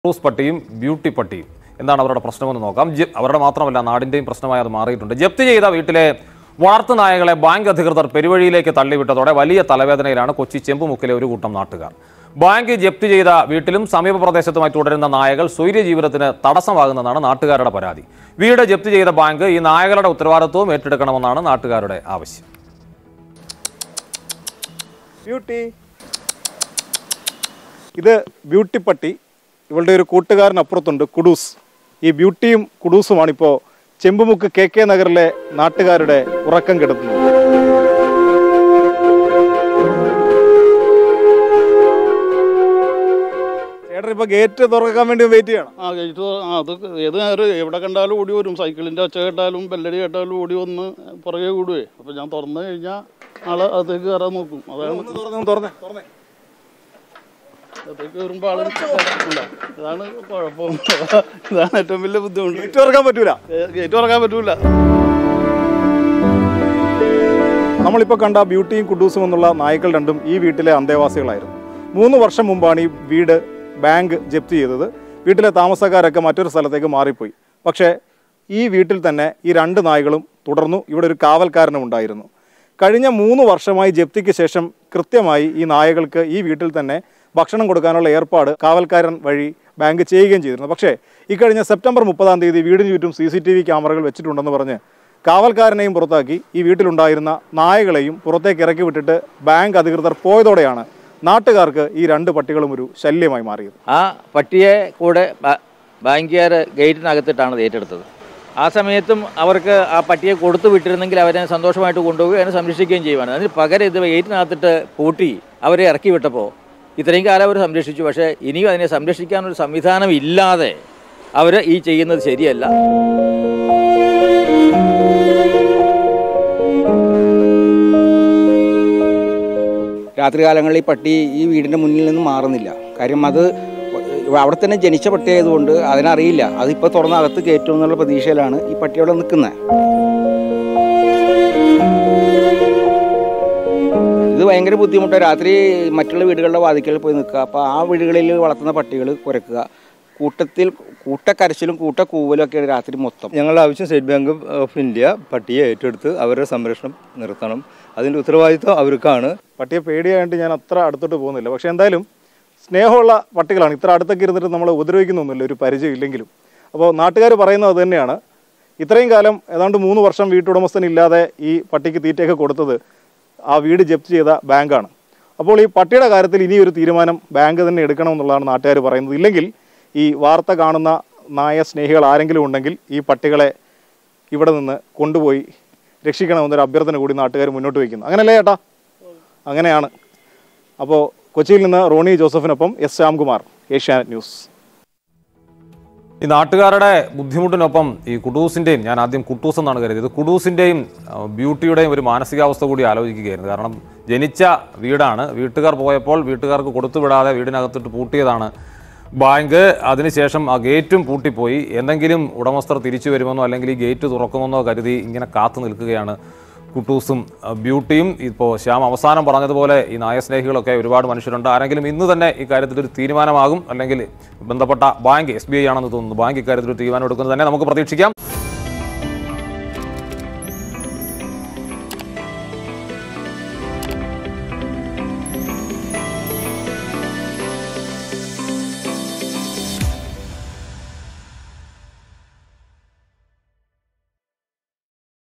Cruise പട്ടിയും beauty പട്ടിയും എന്താണ് അവരുടെ പ്രശ്നമെന്ന് നോക്കാം ജ- അവരുടെ മാത്രമല്ല നാടിന്റെയും പ്രശ്നമായി അത് മാറിയിട്ടുണ്ട് ജപ്തി ചെയ്ത വീട്ടിലെ വളർത്തു നായകളെ ബാങ്ക് അധികൃതർ പെരുവഴിയിലേക്ക് തള്ളിവിട്ടതോടെ വലിയ തലവേദനയിലാണ് കൊച്ചി ചെമ്പുമുക്കിലെ ഒരു കൂട്ടം നാട്ടുകാർ ബാങ്ക് ജപ്തി ചെയ്ത വീട്ടിലും സമീപ പ്രദേശത്തുമായി തുടരുന്ന നായകൾ സ്വൈര്യ ജീവിതത്തിന് തടസ്സമാകുന്നതാണ് നാട്ടുകാരുടെ പരാതി വീട് ജപ്തി ചെയ്ത ബാങ്ക് ഈ നായകളുടെ ഉത്തരവാദിത്വവും ഏറ്റെടുക്കണമെന്നാണ് നാട്ടുകാരുടെ ആവശ്യം ബ്യൂട്ടി ഇത് ബ്യൂട്ടി പട്ടി ഇവളുടെ ഒരു കൂട്ടുകാരൻ അപ്പുറത്തുണ്ട് കുഡൂസ് ഈ ബ്യൂട്ടിയും കുഡൂസുമാണ് ഇപ്പോൾ ചെമ്പുമുക്ക് കെ കെ നഗറിലെ നാട്ടുകാരുടെ ഉറക്കം കെടുത്തുന്നത് ചേട്ടൻ ഇപ്പൊ ഗേറ്റ് തുറക്കാൻ വേണ്ടി വെയിറ്റ് ചെയ്യണം ആ ഗേറ്റ് ആ അത് ഏത് നേരം എവിടെ കണ്ടാലും ഓടി വരും സൈക്കിളിൻ്റെ ഒച്ച കേട്ടാലും ബെല്ലടി കേട്ടാലും ഓടി വന്ന് പുറകെ കൂടുവേ അപ്പം ഞാൻ തുറന്നു കഴിഞ്ഞാൽ ആളെ അകത്തേക്ക് കയറാൻ നോക്കും അതാണ് ഒന്ന് തുറന്നേ, തുറന്നേ തുറന്നേ അകത്തേക്ക് കയറുമ്പോൾ ആള് കയറാറുണ്ട്. ഇതാണ് കുഴപ്പം ഇതാണ് ഏറ്റവും വലിയ ബുദ്ധിമുട്ട് ഗേറ്റ് തുറക്കാൻ പറ്റൂല ഗേറ്റ് തുറക്കാൻ പറ്റൂല നമ്മളിപ്പോൾ കണ്ട ബ്യൂട്ടിയും കുഡൂസും എന്നുള്ള നായ്ക്കൾ രണ്ടും ഈ വീട്ടിലെ അന്തേവാസികളായിരുന്നു മൂന്ന് വർഷം മുമ്പാണ് ഈ വീട് ബാങ്ക് ജപ്തി ചെയ്തത് വീട്ടിലെ താമസക്കാരൊക്കെ മറ്റൊരു സ്ഥലത്തേക്ക് മാറിപ്പോയി പക്ഷേ ഈ വീട്ടിൽ തന്നെ ഈ രണ്ട് നായ്ക്കളും തുടർന്നു ഇവിടെ ഒരു കാവൽക്കാരനും ഉണ്ടായിരുന്നു കഴിഞ്ഞ മൂന്ന് വർഷമായി ജപ്തിക്ക് ശേഷം കൃത്യമായി ഈ നായകൾക്ക് ഈ വീട്ടിൽ തന്നെ ഭക്ഷണം കൊടുക്കാനുള്ള ഏർപ്പാട് കാവൽക്കാരൻ വഴി ബാങ്ക് ചെയ്യുകയും ചെയ്തിരുന്നു പക്ഷേ ഇക്കഴിഞ്ഞ സെപ്റ്റംബർ മുപ്പതാം തീയതി വീടിന് ചുറ്റും സി സി ടി വി ക്യാമറകൾ വെച്ചിട്ടുണ്ടെന്ന് പറഞ്ഞ് കാവൽക്കാരനെയും പുറത്താക്കി ഈ വീട്ടിലുണ്ടായിരുന്ന നായകളെയും പുറത്തേക്ക് ഇറക്കി വിട്ടിട്ട് ബാങ്ക് അധികൃതർ പോയതോടെയാണ് നാട്ടുകാർക്ക് ഈ രണ്ട് പട്ടികളും ഒരു ശല്യമായി മാറിയത് ആ പട്ടിയെ കൂടെ ബ- ബാങ്കുകാർ ഗേറ്റിനകത്തിട്ടാണ് അത് ഏറ്റെടുത്തത് ആ സമയത്തും അവർക്ക് ആ പട്ടിയെ കൊടുത്തു വിട്ടിരുന്നെങ്കിൽ അവരെ സന്തോഷമായിട്ട് കൊണ്ടുപോവുകയും അതിനെ സംരക്ഷിക്കുകയും ചെയ്യുവാണ് അതിന് പകരം ഇത് ഗേറ്റിനകത്തിട്ട് പൂട്ടി അവരെ ഇറക്കി വിട്ടപ്പോൾ ഇത്രയും കാലം അവർ സംരക്ഷിച്ചു പക്ഷേ ഇനിയും അതിനെ സംരക്ഷിക്കാനൊരു സംവിധാനം ഇല്ലാതെ അവർ ഈ ചെയ്യുന്നത് ശരിയല്ല രാത്രികാലങ്ങളിൽ ഈ പട്ടി ഈ വീടിൻ്റെ മുന്നിൽ നിന്ന് മാറുന്നില്ല കാര്യം അത് അവിടെ തന്നെ ജനിച്ച പട്ടിയായതുകൊണ്ട് അതിനറിയില്ല അതിപ്പോൾ തുറന്ന് അകത്ത് കയറ്റും എന്നുള്ള പ്രതീക്ഷയിലാണ് ഈ പട്ടി അവിടെ നിൽക്കുന്നത് ഇത് ഭയങ്കര ബുദ്ധിമുട്ടാണ് രാത്രി മറ്റുള്ള വീടുകളുടെ വാതിക്കൽ പോയി നിൽക്കുക അപ്പോൾ ആ വീടുകളിൽ വളർത്തുന്ന പട്ടികൾ കുരക്കുക കൂട്ടത്തിൽ കൂട്ടക്കരച്ചിലും കൂട്ടക്കൂവലും ഒക്കെയാണ് രാത്രി മൊത്തം ഞങ്ങളുടെ ആവശ്യം സ്റ്റേറ്റ് ബാങ്ക് ഓഫ് ഇന്ത്യ പട്ടിയെ ഏറ്റെടുത്ത് അവരുടെ സംരക്ഷണം നിർത്തണം അതിൻ്റെ ഉത്തരവാദിത്വം അവർക്കാണ് പട്ടിയെ പേടിയായിട്ട് ഞാൻ അത്ര അടുത്തോട്ട് പോകുന്നില്ല പക്ഷേ എന്തായാലും സ്നേഹമുള്ള പട്ടികളാണ് ഇത്ര അടുത്തൊക്കെ ഇരുന്നിട്ട് നമ്മളെ ഉപദ്രവിക്കുന്നൊന്നുമില്ല ഒരു പരിചയം ഇല്ലെങ്കിലും അപ്പോൾ നാട്ടുകാർ പറയുന്നത് അത് തന്നെയാണ് ഇത്രയും കാലം ഏതാണ്ട് മൂന്ന് വർഷം വീട്ടുടമസ്ഥൻ ഇല്ലാതെ ഈ പട്ടിക്ക് തീറ്റയൊക്കെ കൊടുത്തത് ആ വീട് ജപ്തി ചെയ്ത ബാങ്കാണ് അപ്പോൾ ഈ പട്ടിയുടെ കാര്യത്തിൽ ഇനി ഒരു തീരുമാനം ബാങ്ക് തന്നെ എടുക്കണമെന്നുള്ളതാണ് നാട്ടുകാർ പറയുന്നത് ഇല്ലെങ്കിൽ ഈ വാർത്ത കാണുന്ന നായ സ്നേഹികൾ ആരെങ്കിലും ഉണ്ടെങ്കിൽ ഈ പട്ടികളെ ഇവിടെ നിന്ന് കൊണ്ടുപോയി രക്ഷിക്കണമെന്നൊരു അഭ്യർത്ഥന കൂടി നാട്ടുകാർ മുന്നോട്ട് വയ്ക്കുന്നു അങ്ങനല്ലേ ചേട്ടാ അങ്ങനെയാണ് അപ്പോൾ കൊച്ചിയിൽ നിന്ന് റോണി ജോസഫിനൊപ്പം എസ് ശ്യാംകുമാർ ഏഷ്യാനെറ്റ് ന്യൂസ് ഈ നാട്ടുകാരുടെ ബുദ്ധിമുട്ടിനൊപ്പം ഈ കുഡൂസിൻ്റെയും ഞാൻ ആദ്യം കുട്ടൂസ് എന്നാണ് കരുതിയത് കുഡൂസിൻ്റെയും ആ, ബ്യൂട്ടിയുടെയും ഒരു മാനസികാവസ്ഥ കൂടി ആലോചിക്കുകയായിരുന്നു കാരണം ജനിച്ച വീടാണ് വീട്ടുകാർ പോയപ്പോൾ വീട്ടുകാർക്ക് കൊടുത്തുവിടാതെ വീടിനകത്തിട്ട് പൂട്ടിയതാണ് ബാങ്ക് അതിനുശേഷം ആ ഗേറ്റും പൂട്ടിപ്പോയി എന്തെങ്കിലും ഉടമസ്ഥർ തിരിച്ചു വരുമെന്നോ അല്ലെങ്കിൽ ഈ ഗേറ്റ് തുറക്കുമെന്നോ കരുതി ഇങ്ങനെ കാത്തു നിൽക്കുകയാണ് കുട്ടൂസും ആ, ബ്യൂട്ടിയും ഇപ്പോൾ ശ്യാം അവസാനം പറഞ്ഞതുപോലെ ഈ നായസ്നേഹികളൊക്കെ ഒരുപാട് മനുഷ്യരുണ്ട് ആരെങ്കിലും ഇന്ന് തന്നെ ഇക്കാര്യത്തിൽ ഒരു തീരുമാനമാകും അല്ലെങ്കിൽ ബന്ധപ്പെട്ട ബാങ്ക് എസ് ബി ഐ ആണെന്ന് തോന്നുന്നു ബാങ്ക് ഇക്കാര്യത്തിൽ ഒരു തീരുമാനം എടുക്കുന്നത് തന്നെ നമുക്ക് പ്രതീക്ഷിക്കാം